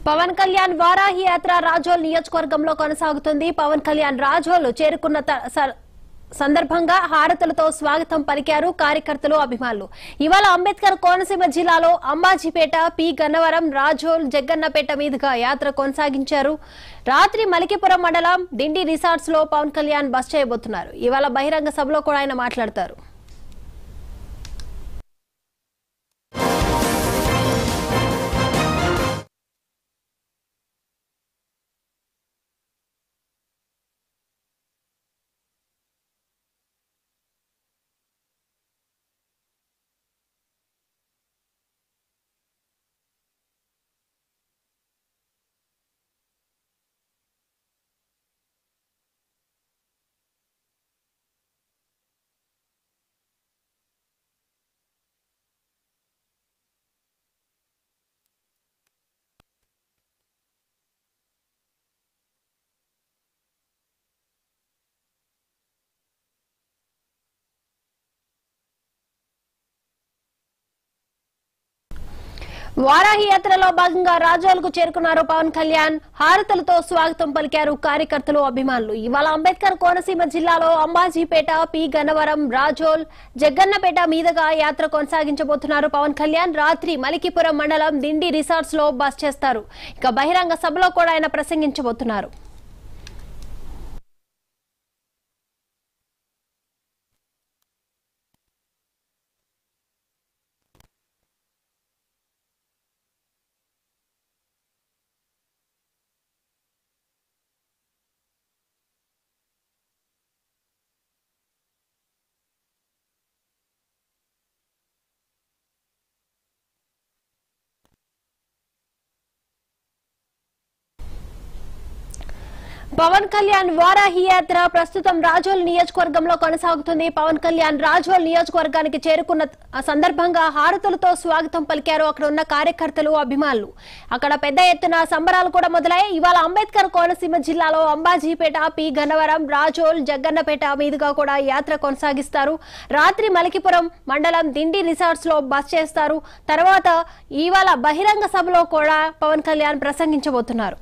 పవన్ కళ్యాణ్ వారాహి యాత్ర రాజోల్ నియోజకవర్గంలో కొనసాగుతుంది పవన్ కళ్యాణ్ రాజోల్ చేరుకున్న త- స- సందర్భంగా హారతులతో స్వాగతం పలికారు కార్యకర్తలు అభిమానులు ఇవాళ అంబేద్కర్ కోనసీమ జిల్లాలో అంబాజీపేట పి గన్నవరం రాజోల్ జగ్గన్నపేట మీదుగా యాత్ర కొనసాగించారు రాత్రి మలికిపురం మండలం డిండి రిసార్ట్స్ లో పవన్ కళ్యాణ్ బస్ చేయబోతున్నారు ఇవాళ బహిరంగ సభలో కూడా ఆయన మాట్లాడతారు వారాహి యాత్రలో భాగంగా రాజోల్కు చేరుకున్నారు పవన్ కళ్యాణ్ హారతులతో స్వాగతం పలికారు కార్యకర్తలు అభిమానులు ఇవాళ అంబేద్కర్ కోనసీమ జిల్లాలో అంబాజీపేట పి గన్నవరం రాజోల్ జగ్గన్నపేట మీదుగా యాత్ర కొనసాగించబోతున్నారు పవన్ కళ్యాణ్ రాత్రి మలికిపురం మండలం దిండి రిసార్ట్స్ లో బస్ చేస్తారు ఇక బహిరంగ సభలో కూడా ఆయన ప్రసంగించబోతున్నారు పవన్ కళ్యాణ్ వారాహి యాత్ర ప్రస్తుతం రాజోల్ నియోజకవర్గంలో కొనసాగుతుంది పవన్ కళ్యాణ్ రాజోల్ నియోజకవర్గానికి చేరుకున్న ఆ సందర్భంగా హారతులతో స్వాగతం పలికారు అక్కడ ఉన్న కార్యకర్తలు అభిమానులు అక్కడ పెద్ద ఎత్తున సంబరాలు కూడా మొదలయ్యాయి ఇవాళ అంబేద్కర్ కోనసీమ జిల్లాలో అంబాజీపేట పి గన్నవరం రాజోల్ జగ్గన్నపేట మీదుగా కూడా యాత్ర కొనసాగిస్తారు రాత్రి మలికిపురం మండలం దిండి రిసార్ట్స్ లో బస్ చేస్తారు తర్వాత ఇవాళ బహిరంగ సభలో కూడా పవన్ కళ్యాణ్ ప్రసంగించబోతున్నారు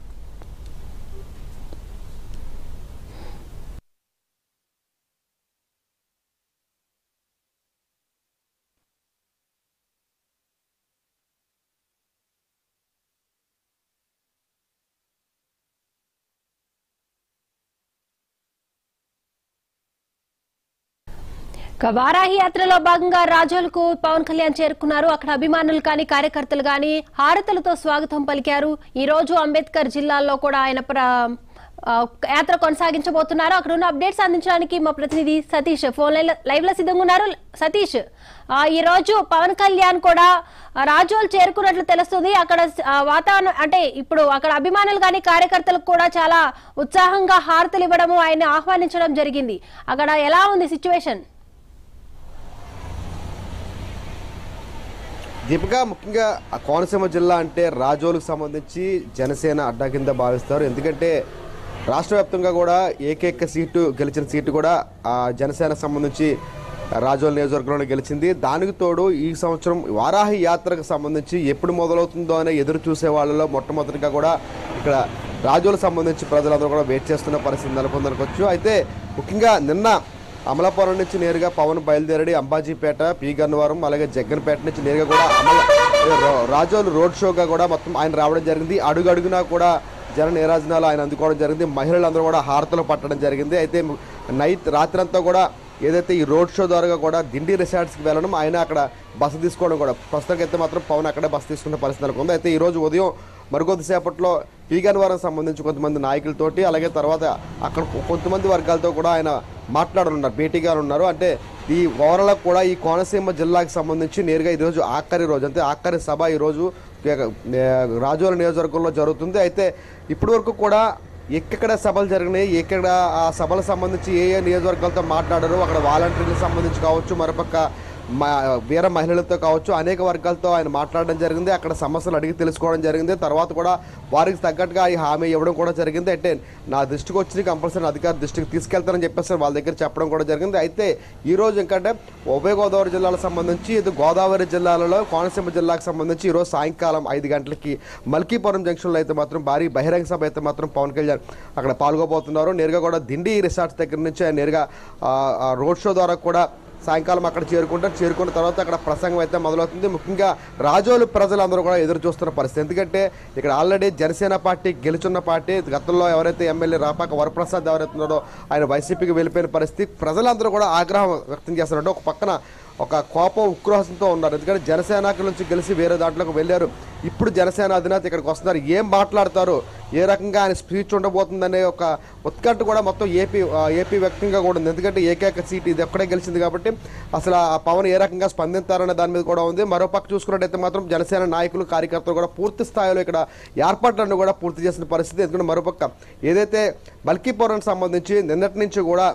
ఇక వారాహి యాత్రలో భాగంగా రాజోలకు పవన్ కళ్యాణ్ చేరుకున్నారు అక్కడ అభిమానులు కానీ కార్యకర్తలు కానీ హారతులతో స్వాగతం పలికారు ఈ రోజు అంబేద్కర్ జిల్లాలో కూడా ఆయన ప్ర- ఆ, యాత్ర కొనసాగించబోతున్నారు అక్కడ ఉన్న అప్డేట్స్ అందించడానికి మా ప్రతినిధి సతీష్ ఫోన్ లైన్ లైవ్ లో సిద్ధంగా ఉన్నారు సతీష్ ఆ, ఈ రోజు పవన్ కళ్యాణ్ కూడా ఆ, రాజోల్ చేరుకున్నట్లు తెలుస్తుంది అక్కడ ఆ, వాతావరణం అంటే ఇప్పుడు అక్కడ అభిమానులు కానీ కార్యకర్తలకు కూడా చాలా ఉత్సాహంగా హారతులు ఇవ్వడము ఆయన ఆహ్వానించడం జరిగింది అక్కడ ఎలా ఉంది సిచ్యువేషన్ దీపిక ముఖ్యంగా ఆ కోనసీమ జిల్లా అంటే రాజోలకు సంబంధించి జనసేన అడ్డా కింద భావిస్తారు ఎందుకంటే రాష్ట్ర వ్యాప్తంగా కూడా ఏకైక సీటు గెలిచిన సీటు కూడా ఆ జనసేనకు సంబంధించి రాజోల్ నియోజకవర్గంలో గెలిచింది దానికి తోడు ఈ సంవత్సరం వారాహి యాత్రకు సంబంధించి ఎప్పుడు మొదలవుతుందో అనే ఎదురు చూసే వాళ్ళలో మొట్టమొదటిగా కూడా ఇక్కడ రాజోలకు సంబంధించి ప్రజలందరూ కూడా వెయిట్ చేస్తున్న పరిస్థితి నెలకొందనుకోవచ్చు అయితే ముఖ్యంగా నిన్న అమలాపురం నుంచి నేరుగా పవన్ బయలుదేరడి అంబాజీపేట పి గన్నవరం అలాగే జగ్గన్పేట నుంచి నేరుగా కూడా అమల రా- రాజోలు రోడ్ షోగా కూడా మొత్తం ఆయన రావడం జరిగింది అడుగు అడుగునా కూడా జన నీరాజనాలు ఆయన అందుకోవడం జరిగింది మహిళలందరూ కూడా హారతలు పట్టడం జరిగింది అయితే నైట్ రాత్రంతా కూడా ఏదైతే ఈ రోడ్ షో ద్వారా కూడా దిండి రిసార్ట్స్కి వెళ్ళడం ఆయన అక్కడ బస తీసుకోవడం కూడా ప్రస్తుతానికైతే మాత్రం పవన్ అక్కడే బస తీసుకున్న పరిస్థితి నెలకొంది అయితే ఈ రోజు ఉదయం మరికొద్దిసేపట్లో పీగన్వరం సంబంధించి కొంతమంది నాయకులతోటి అలాగే తర్వాత అక్కడ కొంతమంది వర్గాలతో కూడా ఆయన మాట్లాడనున్నారు భేటీగా ఉన్నారు అంటే ఈ ఓవరాల్ కూడా ఈ కోనసీమ జిల్లాకు సంబంధించి నేరుగా ఈరోజు ఆఖరి రోజు అంటే ఆఖరి సభ ఈరోజు రాజోల నియోజకవర్గంలో జరుగుతుంది అయితే ఇప్పటి వరకు కూడా ఎక్కడ సభలు జరిగినాయి ఎక్కడ ఆ సభలకు సంబంధించి ఏ ఏ నియోజకవర్గాలతో మాట్లాడారు అక్కడ వాలంటీర్లకు సంబంధించి కావచ్చు మరోపక్క మా వీర మహిళలతో కావచ్చు అనేక వర్గాలతో ఆయన మాట్లాడడం జరిగింది అక్కడ సమస్యలు అడిగి తెలుసుకోవడం జరిగింది తర్వాత కూడా వారికి తగ్గట్టుగా ఈ హామీ ఇవ్వడం కూడా జరిగింది అంటే నా దృష్టికి వచ్చి కంపల్సరీ అధికారి దృష్టికి తీసుకెళ్తారని చెప్పేసి వాళ్ళ దగ్గర చెప్పడం కూడా జరిగింది అయితే ఈ రోజు ఎందుకంటే ఉభయ గోదావరి జిల్లాలకు సంబంధించి ఇది గోదావరి జిల్లాలలో కోనసీమ జిల్లాకు సంబంధించి ఈరోజు సాయంకాలం ఐదు గంటలకి మల్కీపురం జంక్షన్లో అయితే మాత్రం భారీ బహిరంగ సభ అయితే మాత్రం పవన్ కళ్యాణ్ అక్కడ పాల్గొబోతున్నారు నేరుగా కూడా దిండి రిసార్ట్స్ దగ్గర నుంచి ఆయన నేరుగా ఆ, ఆ రోడ్ షో ద్వారా కూడా సాయంకాలం అక్కడ చేరుకుంటారు చేరుకున్న తర్వాత అక్కడ ప్రసంగం అయితే మొదలవుతుంది ముఖ్యంగా రాజోలు ప్రజలందరూ కూడా ఎదురు చూస్తున్న పరిస్థితి ఎందుకంటే ఇక్కడ ఆల్రెడీ జనసేన పార్టీ గెలుచున్న పార్టీ గతంలో ఎవరైతే ఎమ్మెల్యే రాపాక వరప్రసాద్ ఎవరైతే ఉన్నారో ఆయన వైసీపీకి వెళ్ళిపోయిన పరిస్థితి ప్రజలందరూ కూడా ఆగ్రహం వ్యక్తం చేస్తున్నారు ఒక పక్కన ఒక కోపం ఉక్రోహంతో ఉన్నారు ఎందుకంటే జనసేనకి నుంచి గెలిచి వేరే దాంట్లోకి వెళ్ళారు ఇప్పుడు జనసేన అధినేత ఇక్కడికి వస్తున్నారు ఏం మాట్లాడతారు ఏ రకంగా ఆయన స్పీచ్ ఉండబోతుందనే ఒక ఉత్కంఠ కూడా మొత్తం ఏపీ ఆ, ఏపీ వ్యక్తంగా కూడా ఉంది ఎందుకంటే ఏకైక సీట్ ఇది ఒక్కడే గెలిచింది కాబట్టి అసలు ఆ పవన్ ఏ రకంగా స్పందిస్తారనే దాని మీద కూడా ఉంది మరోపక్క చూసుకున్నట్టయితే మాత్రం జనసేన నాయకులు కార్యకర్తలు కూడా పూర్తి స్థాయిలో ఇక్కడ ఏర్పాట్లను కూడా పూర్తి చేసిన పరిస్థితి ఎందుకంటే మరోపక్క ఏదైతే మల్కీపురానికి సంబంధించి నిన్నటి నుంచి కూడా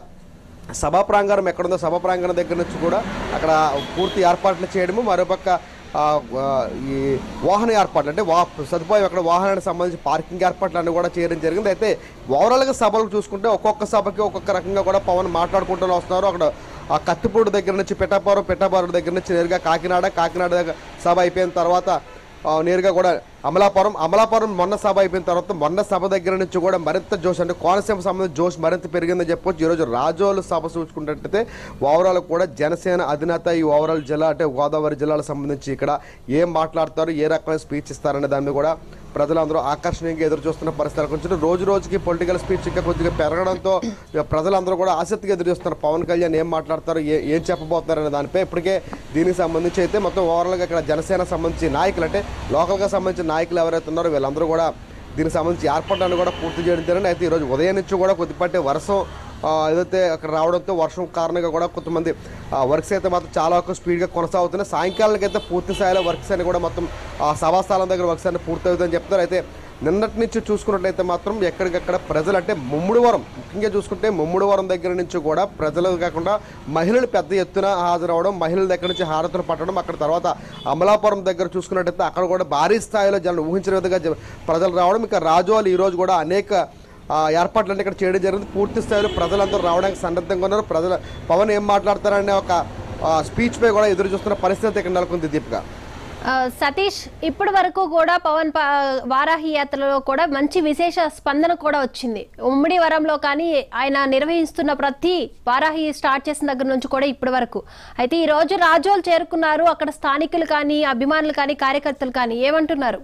సభా ప్రాంగణం ఎక్కడుందో సభా ప్రాంగణం దగ్గర నుంచి కూడా అక్కడ పూర్తి ఏర్పాట్లు చేయడము మరోపక్క ఆ, ఆ, ఈ వాహన ఏర్పాట్లు అంటే వా సదుపాయం అక్కడ వాహనానికి సంబంధించి పార్కింగ్ ఏర్పాట్లు అన్నీ కూడా చేయడం జరిగింది అయితే ఓవరాల్గా సభలు చూసుకుంటే ఒక్కొక్క సభకి ఒక్కొక్క రకంగా కూడా పవన్ మాట్లాడుకుంటూ వస్తున్నారు అక్కడ ఆ కత్తిపూడి దగ్గర నుంచి పిఠాపురం పిఠాపురం దగ్గర నుంచి నేరుగా కాకినాడ కాకినాడ దగ్గర సభ అయిపోయిన తర్వాత ఆ, నేరుగా కూడా అమలాపురం అమలాపురం మొన్న సభ అయిపోయిన తర్వాత మొన్న సభ దగ్గర నుంచి కూడా మరింత జోష్ అంటే కోనసీమ సంబంధించి జోష్ మరింత పెరిగిందని చెప్పొచ్చు ఈరోజు రాజోలు సభ చూసుకున్నట్టయితే ఓవరాల్ కూడా జనసేన అధినేత ఈ ఓవరాల్ జిల్లా అంటే గోదావరి జిల్లాలకు సంబంధించి ఇక్కడ ఏం మాట్లాడతారు ఏ రకమైన స్పీచ్ ఇస్తారనే దాన్ని కూడా ప్రజలందరూ ఆకర్షణీయంగా ఎదురు చూస్తున్న పరిస్థితులు కొంచెం రోజు రోజుకి పొలిటికల్ స్పీచ్ ఇంకా కొద్దిగా పెరగడంతో ఇక ప్రజలందరూ కూడా ఆసక్తిగా ఎదురు చూస్తున్నారు పవన్ కళ్యాణ్ ఏం మాట్లాడతారు ఏ ఏం చెప్పబోతున్నారు అనే దానిపై ఇప్పటికే దీనికి సంబంధించి అయితే మొత్తం ఓవరాల్గా ఇక్కడ జనసేన సంబంధించి నాయకులు అంటే లోకల్గా సంబంధించిన నాయకులు ఎవరైతే ఉన్నారో వీళ్ళందరూ కూడా దీనికి సంబంధించి ఏర్పాట్లను కూడా పూర్తి చేయడం జరిగింది అయితే ఈరోజు ఉదయం నుంచి కూడా కొద్దిపాటి వర్షం ఆ, ఏదైతే అక్కడ రావడంతో వర్షం కారణంగా కూడా కొంతమంది వర్క్స్ అయితే మాత్రం చాలా వరకు స్పీడ్గా కొనసాగుతున్నాయి సాయంకాలానికి అయితే పూర్తి స్థాయిలో వర్క్స్ అని కూడా మొత్తం ఆ సభాస్థలం దగ్గర వర్క్స్ అన్ని పూర్తి అవుతుందని చెప్తారు అయితే నిన్నటి నుంచి చూసుకున్నట్లయితే మాత్రం ఎక్కడికక్కడ ప్రజలు అంటే ముమ్మిడివరం ముఖ్యంగా చూసుకుంటే ముమ్మిడివరం దగ్గర నుంచి కూడా ప్రజలు కాకుండా మహిళలు పెద్ద ఎత్తున హాజరవడం మహిళల దగ్గర నుంచి హారతులు పట్టడం అక్కడ తర్వాత అమలాపురం దగ్గర చూసుకున్నట్టయితే అక్కడ కూడా భారీ స్థాయిలో జనం ఊహించిన విధంగా జ- ప్రజలు రావడం ఇక రాజోలు ఈరోజు కూడా అనేక ఆ, ఏర్పాట్లన్నీ ఇక్కడ చేయడం జరిగింది పూర్తి స్థాయిలో ప్రజలందరూ రావడానికి సన్నద్ధంగా ఉన్నారు ప్రజల పవన్ ఏం మాట్లాడతారనే ఒక స్పీచ్ పై కూడా ఎదురు చూస్తున్న పరిస్థితి ఇక్కడ నెలకొంది దీపిక ఆ, సతీష్ ఇప్పటి వరకు కూడా పవన్ ప- వారాహి యాత్రలో కూడా మంచి విశేష స్పందన కూడా వచ్చింది ఉమ్మడి వరంలో కానీ ఆయన నిర్వహిస్తున్న ప్రతి వారాహి స్టార్ట్ చేసిన దగ్గర నుంచి కూడా ఇప్పటి వరకు అయితే ఈ రోజు రాజోలు చేరుకున్నారు అక్కడ స్థానికులు కానీ అభిమానులు కానీ కార్యకర్తలు కానీ ఏమంటున్నారు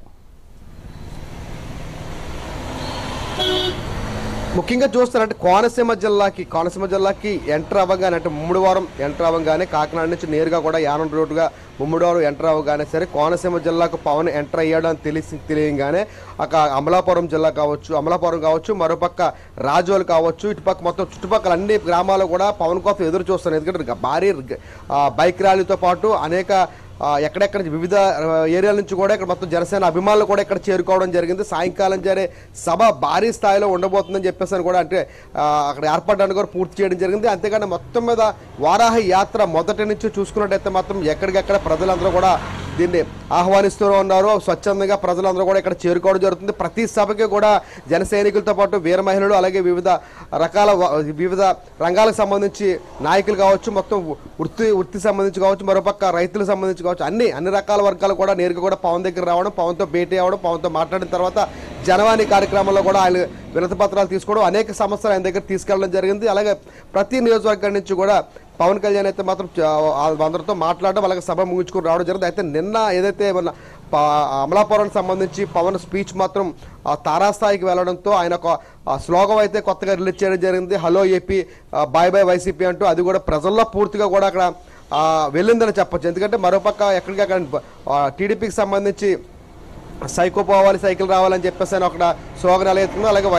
ముఖ్యంగా చూస్తారంటే కోనసీమ జిల్లాకి కోనసీమ జిల్లాకి ఎంటర్ అవ్వగానే అంటే ముమ్మడివారం ఎంటర్ అవ్వగానే కాకినాడ నుంచి నేరుగా కూడా యానం రోడ్డుగా ముమ్మడివారం ఎంటర్ అవ్వగానే సరే కోనసీమ జిల్లాకు పవన్ ఎంటర్ అయ్యాడు అని తెలిసి తెలియగానే అక్కడ అమలాపురం జిల్లా కావచ్చు అమలాపురం కావచ్చు మరోపక్క రాజోలు కావచ్చు ఇటుపక్క మొత్తం చుట్టుపక్కల అన్ని గ్రామాలు కూడా పవన్ కోసం ఎదురు చూస్తున్నారు ఎందుకంటే భారీ ఆ, బైక్ ర్యాలీతో పాటు అనేక ఆ, ఎక్కడెక్కడ వివిధ ఆ, ఏరియాల నుంచి కూడా ఇక్కడ మొత్తం జనసేన అభిమానులు కూడా ఇక్కడ చేరుకోవడం జరిగింది సాయంకాలం జరిగే సభ భారీ స్థాయిలో ఉండబోతుందని చెప్పేసి అని కూడా అంటే ఆ, అక్కడ ఏర్పాటాన్ని కూడా పూర్తి చేయడం జరిగింది అంతేకాని మొత్తం మీద వారాహి యాత్ర మొదటి నుంచి చూసుకున్నట్టయితే మాత్రం ఎక్కడికెక్కడ ప్రజలందరూ కూడా దీన్ని ఆహ్వానిస్తూ ఉన్నారు స్వచ్ఛందంగా ప్రజలందరూ కూడా ఇక్కడ చేరుకోవడం జరుగుతుంది ప్రతి సభకి కూడా జన సైనికులతో పాటు వీర మహిళలు అలాగే వివిధ రకాల వ- వివిధ రంగాలకు సంబంధించి నాయకులు కావచ్చు మొత్తం వృత్తి వృత్తి సంబంధించి కావచ్చు మరోపక్క రైతులకు సంబంధించి కావచ్చు అన్ని అన్ని రకాల వర్గాలు కూడా నేరుగా కూడా పవన్ దగ్గర రావడం పవన్తో భేటీ అవ్వడం పవన్తో మాట్లాడిన తర్వాత జనవాణి కార్యక్రమంలో కూడా ఆయన వినతి పత్రాలు తీసుకోవడం అనేక సమస్యలు ఆయన దగ్గర తీసుకెళ్ళడం జరిగింది అలాగే ప్రతి నియోజకవర్గం నుంచి కూడా పవన్ కళ్యాణ్ అయితే మాత్రం చ- ఆ అందరితో మాట్లాడడం అలాగే సభ ముగించుకుని రావడం జరిగింది అయితే నిన్న ఏదైతే మన ప- అమలాపురానికి సంబంధించి పవన్ స్పీచ్ మాత్రం ఆ తారాస్థాయికి వెళ్ళడంతో ఆయన ఒక ఆ స్లోగం అయితే కొత్తగా రిలీజ్ చేయడం జరిగింది hello AP bye bye YCP అంటూ అది కూడా ప్రజల్లో పూర్తిగా కూడా అక్కడ ఆ, వెళ్ళిందని చెప్పొచ్చు ఎందుకంటే మరోపక్క ఎక్కడికక్కడ టీడీపీకి సంబంధించి సైకో పోవాలి సైకిల్ రావాలని చెప్పేసి ఆయన ఒక స్లోగన్ ఎలా ఎత్తుందో అలాగే వై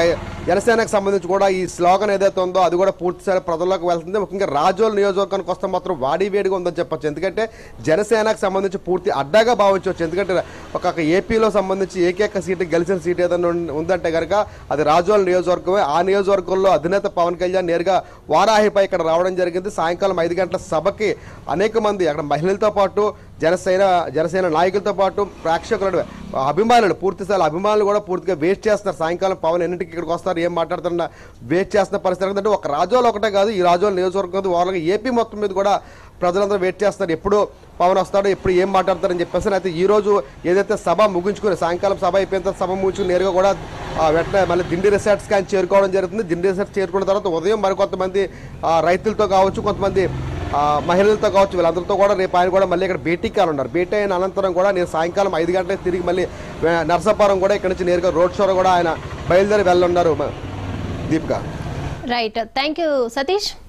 జనసేనకు సంబంధించి కూడా ఈ స్లోగన్ ఏదైతే ఉందో అది కూడా పూర్తి స్థాయి ప్రజల్లోకి వెళ్తుంది ముఖ్యంగా రాజోల్ నియోజకవర్గానికి వస్తే మాత్రం వాడి వేడిగా ఉందని చెప్పొచ్చు ఎందుకంటే జనసేనకు సంబంధించి పూర్తి అడ్డాగా భావించవచ్చు ఎందుకంటే ఒక ఒక ఏపీలో సంబంధించి ఏకైక సీటు గెలిచిన సీట్ ఏదైనా ఉం- ఉందంటే కనుక అది రాజోల్ నియోజకవర్గమే ఆ నియోజకవర్గంలో అధినేత పవన్ కళ్యాణ్ నేరుగా వారాహిపై ఇక్కడ రావడం జరిగింది సాయంకాలం ఐదు గంటల సభకి అనేక మంది అక్కడ మహిళలతో పాటు జనసేన జనసేన నాయకులతో పాటు ప్రేక్షకులు అభిమానులు పూర్తి స్థాయి అభిమానులు కూడా పూర్తిగా వేస్ట్ చేస్తున్నారు సాయంకాలం పవన్ ఎన్నింటికి ఇక్కడికి వస్తారు ఏం మాట్లాడుతున్న వేస్ట్ చేస్తున్న పరిస్థితి అంటే ఒక రాజోలు ఒకటే కాదు ఈ రాజోలు నియోజకవర్గం వాళ్ళకి ఏపీ మొత్తం మీద కూడా ప్రజలందరూ వెయిట్ చేస్తారు ఎప్పుడు పవన్ వస్తాడో ఎప్పుడు ఏం మాట్లాడతారని చెప్పేసి అయితే ఈ రోజు ఏదైతే సభ ముగించుకుని సాయంకాలం సభ అయిపోయిన తర్వాత సభ ముగించుకుని నేరుగా కూడా ఆ, వెంటనే మళ్ళీ దిండి రిసార్ట్స్కి ఆయన చేరుకోవడం జరుగుతుంది దిండి రిసార్ట్స్ చేరుకున్న తర్వాత ఉదయం మరికొంతమంది ఆ, రైతులతో కావచ్చు కొంతమంది ఆ, మహిళలతో కావచ్చు వీళ్ళందరితో కూడా రేపు ఆయన కూడా మళ్ళీ ఇక్కడ భేటీ కానున్నారు భేటీ అయిన అనంతరం కూడా నేను సాయంకాలం ఐదు గంటలకు తిరిగి మళ్ళీ ఆ, నరసాపురం కూడా ఇక్కడ నుంచి నేరుగా రోడ్ షో కూడా ఆయన బయలుదేరి వెళ్ళున్నారు మ- Deepika right thank you Satish